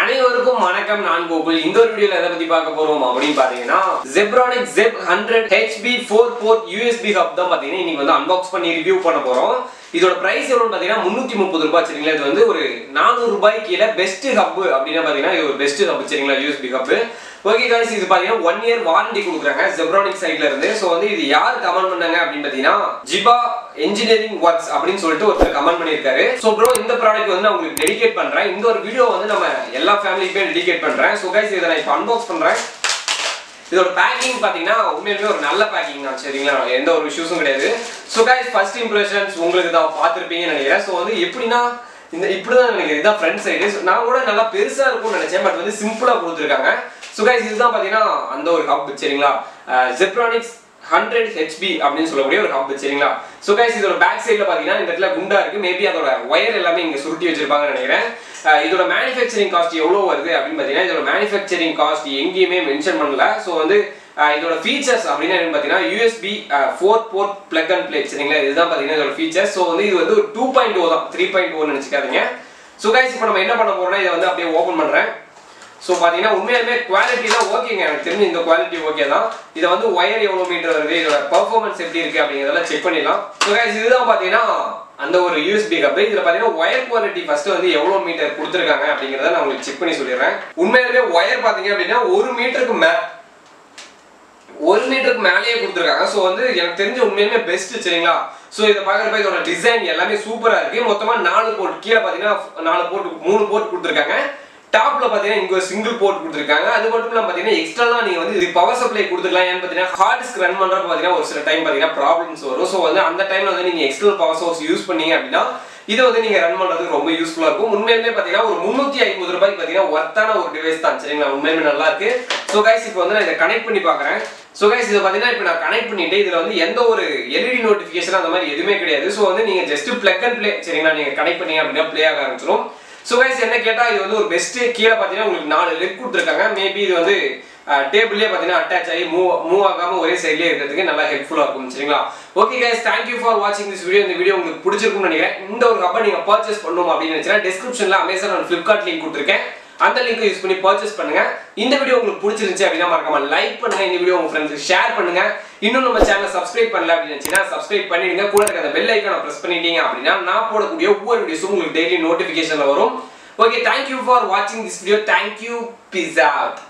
அனைவருக்கும் வணக்கம் நான் கோகுல் இந்த ஒரு வீடியோல எதை பத்தி பார்க்க போறோம் அப்படின்னு பாத்தீங்கன்னா Zebronic Zep 100 HB 4 port USB hub தான் பாத்தீங்கன்னா இன்னைக்கு வந்து அன்பாக்ஸ் பண்ணி ரிவ்யூ பண்ண போறோம் இதோட பிரைஸ் எவ்வளவுன்னு பாத்தீங்கன்னா முன்னூத்தி முப்பது ரூபாய் சரிங்களா இது வந்து ஒரு நானூறு ரூபாய் கீழே பெஸ்ட் ஹப் அப்படின்னா பாத்தீங்கன்னா இது ஒரு பெஸ்ட் ஹப் சரிங்களா யூஎஸ்பி ஹப் ஓகே guys இது பாத்தீங்கன்னா ஒன் இயர் வாரண்டி கொடுக்குறாங்க ஜெப்ரானிக் சைட்ல இருந்து ஸோ வந்து இது யார் கமெண்ட் பண்ணாங்க அப்படின்னு பாத்தீங்கன்னா ஜிபா இன்ஜினியரிங் ஒர்க்ஸ் அப்படின்னு சொல்லிட்டு ஒருத்தர் கமெண்ட் பண்ணியிருக்காரு ஸோ ப்ரோ இந்த ப்ராடக்ட் வந்து நான் உங்களுக்கு டெடிகேட் பண்றேன் இந்த ஒரு வீடியோ வந்து நம்ம எல்லா ஃபேமிலிக்குமே டெடிகேட் பண்றேன் ஸோ guys இதை நான் இப்போ அன்பாக்ஸ் பண்றேன் இதோட பேக்கிங் பாத்தீங்கன்னா உண்மையிலுமே ஒரு நல்ல பேக்கிங் தான் சரிங்களா எந்த ஒரு இஷ்யூஸும் கிடையாது ஸோ கைஸ் ஃபர்ஸ்ட் இம்ப்ரெஷன்ஸ் உங்களுக்கு தான் பார்த்துருப்பீங்கன்னு நினைக்கிறேன் ஸோ வந்து எப்படின்னா இந்த இப்படிதான் நினைக்கிறேன் இதுதான் ஃப்ரண்ட் சைடு நான் கூட நல்லா பெருசா இருக்கும்னு நினைச்சேன் பட் வந்து சிம்பிளா கொடுத்துருக்காங்க ஸோ கைஸ் இதுதான் பாத்தீங்கன்னா அந்த ஒரு ஹப் சரிங்களா ஜெப்ரானிக்ஸ் ஹண்ட்ரட் ஹெச்பி அப்படின்னு சொல்லக்கூடிய ஒரு ஹப் சரிங்களா ஸோ கைஸ் இதோட பேக் சைடில் பார்த்தீங்கன்னா இந்த இடத்துல குண்டா இருக்கு மேபி அதோட ஒயர் எல்லாமே இங்கே சுருட்டி வச்சிருப்பாங்கன்னு நினைக்கிறேன் அஹ் இதோட மேனுஃபேக்சரிங் காஸ்ட் எவ்வளோ வருது அப்படின்னு பார்த்தீங்கன்னா இதோட மேனுஃபேக்சரிங் காஸ்ட் எங்கேயுமே மென்ஷன் பண்ணல ஸோ வந்து அஹ் இதோட ஃபீச்சர்ஸ் அப்படின்னு என்னன்னு பார்த்தீங்கன்னா USB four port plug and play சரிங்களா இதுதான் பார்த்தீங்கன்னா இதோட ஃபீச்சர்ஸ் ஸோ வந்து இது வந்து ஒரு டூ பாயிண்ட் ஓ தான் த்ரீ பாயிண்ட் ஓன்னு நினச்சிக்காதீங்க ஸோ கைஸ் இப்போ நம்ம என்ன பண்ண போறோம்னா இதை வந்து அப்படியே ஓப்பன் பண்ணுறேன் ஸோ பார்த்தீங்கன்னா உண்மையாலுமே குவாலிட்டிலாம் ஓகேங்க எனக்கு தெரிஞ்சு இந்த குவாலிட்டி ஓகே தான் இதை வந்து ஒயர் எவ்வளோ மீட்டர் வருது இதோட பர்ஃபார்மன்ஸ் எப்படி இருக்கு அப்படிங்கிறதெல்லாம் செக் பண்ணிடலாம் ஸோ கைஸ் இதுதான் பார்த்தீங்கன்னா அந்த ஒரு யூஎஸ்பி கப் இதில் பார்த்தீங்கன்னா ஒயர் குவாலிட்டி ஃபர்ஸ்ட் வந்து எவ்வளோ மீட்டர் கொடுத்துருக்காங்க அப்படிங்கிறத நான் உங்களுக்கு செக் பண்ணி சொல்லிடுறேன் உண்மையாலுமே ஒயர் பார்த்தீங்க அப்படின்னா ஒரு மீட்டருக்கு மே ஒரு மீட்டருக்கு மேலேயே கொடுத்துருக்காங்க ஸோ வந்து எனக்கு தெரிஞ்ச உண்மையுமே பெஸ்ட் சரிங்களா ஸோ இதை பார்க்குறப்ப இதோட டிசைன் எல்லாமே சூப்பராக இருக்கு மொத்தமாக நாலு போர்ட் கீழே பார்த்தீங்கன்னா நாலு போர்ட் மூணு போர்ட் கொடுத்துருக்காங்க டாப்ல பார்த்தீங்கன்னா இங்க ஒரு சிங்கிள் போர்ட் கொடுத்துருக்காங்க அது மட்டும் இல்லாம பார்த்தீங்கன்னா எக்ஸ்ட்ரா நீங்க வந்து இது பவர் சப்ளை கொடுத்துக்கலாம் ஏன்னு பார்த்தீங்கன்னா ஹார்ட் டிஸ்க் ரன் பண்றப்ப பார்த்தீங்கன்னா ஒரு சில டைம் பார்த்தீங்கன்னா ப்ராப்ளம்ஸ் வரும் ஸோ வந்து அந்த டைம்ல வந்து நீங்க எக்ஸ்டர்னல் பவர் சோர்ஸ் யூஸ் பண்ணீங்க அப்படின்னா இதை வந்து நீங்க ரன் பண்றதுக்கு ரொம்ப யூஸ்ஃபுல்லா இருக்கும் உண்மையிலுமே பாத்தீங்கன்னா ஒரு முன்னூத்தி ஐம்பது ரூபாய்க்கு பாத்தீங்கன்னா ஒர்த்தான ஒரு டிவைஸ் தான் சரிங்களா உண்மையுமே நல்லா இருக்கு ஸோ கைஸ் இப்போ வந்து நான் இதை கனெக்ட் பண்ணி பாக்குறேன் ஸோ கைஸ் இதை பார்த்தீங்கன்னா இப்போ நான் கனெக்ட் பண்ணிட்டு இதில் வந்து எந்த ஒரு எல்இடி நோட்டிஃபிகேஷன் அந்த மாதிரி எதுவுமே கிடையாது ஸோ வந்து நீங்கள் ஜஸ்ட் பிளக் அண்ட் ப்ளே சரிங்களா நீங்கள் கனெக்ட் பண்ணீங்க அப்படின்னா ப்ளே ஆக ஆரம்பிச்சிடும் ஸோ கைஸ் என்ன கேட்டால் இது வந்து ஒரு பெஸ்ட் கீழே பார்த்தீங்கன்னா உங்களுக்கு நாலு லெக் கொடுத்துருக்காங்க மேபி இது வந்து டேபிள்லேயே பார்த்தீங்கன்னா அட்டாச் ஆகி மூவ் மூவ் ஆகாமல் ஒரே சைட்லேயே இருக்கிறதுக்கு நல்லா ஹெல்ப்ஃபுல்லாக இருக்கும் சரிங்களா ஓகே கைஸ் தேங்க்யூ ஃபார் வாட்சிங் திஸ் வீடியோ இந்த வீடியோ உங்களுக்கு பிடிச்சிருக்கும்னு நினைக்கிறேன் இந்த ஒரு கப்பை நீங்கள் பர்ச்சேஸ் பண்ணணும் அப்படின்னு நினச்சினா டிஸ்கிரிப்ஷனில் அமேசான் அண்ட் ஃப்ளிப்கார்ட் லிங்க் கொடுத்துருக்கேன் அந்த லிங்க் யூஸ் பண்ணி பர்ச்சேஸ் பண்ணுங்க இந்த வீடியோ உங்களுக்கு பிடிச்சிருந்துச்சு அப்படின்னா மறக்காம லைக் பண்ணுங்க இந்த வீடியோ உங்க ஃப்ரெண்ட்ஸ்க்கு ஷேர் பண்ணுங்க இன்னும் நம்ம சேனலை சப்ஸ்கிரைப் பண்ணல அப்படின்னு நினைச்சீங்கன்னா சப்ஸ்கிரைப் பண்ணிடுங்க கூட இருக்க அந்த பெல் ஐக்கானை பிரஸ் பண்ணிட்டீங்க அப்படின்னா நான் போடக்கூடிய ஒவ்வொரு வீடியோஸும் உங்களுக்கு டெய்லி நோட்டிஃபிகேஷன்ல வரும் ஓகே தேங்க்யூ ஃபார் வாட்சிங் this video thank you peace out